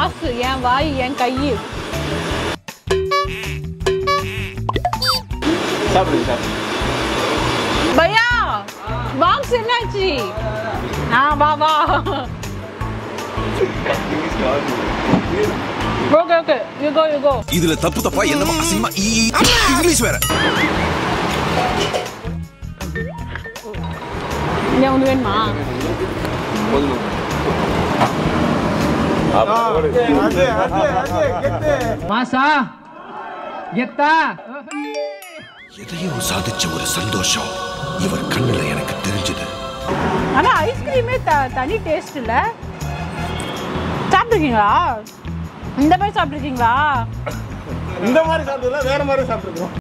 நாக்கு என் வாய் என் கை சாப்பிடுங்க சாப்பிடுங்க பையா பாக்ஸ் என்னாச்சு ஆ வா வா okay okay you go you go இதுல தப்பு தப்பா என்னமா அசிங்கமா ஈ, ஈ, இங்கிலீஷ் வேற இங்கே ஒன்று வேணுமா போதுமா மாசா கெத்தா எதையோ சாதிச்ச ஒரு சந்தோஷம் இவர் கண்ணுல எனக்கு தெரிஞ்சது ஆனா ஐஸ்கிரீமே த தனி டேஸ்ட் இல்ல சாப்பிட்ருக்கீங்களா இந்த மாதிரி சாப்பிட்ருக்கீங்களா இந்த மாதிரி சாப்பிட்டதுல வேற மாதிரி சாப்பிட்டுருக்கோம்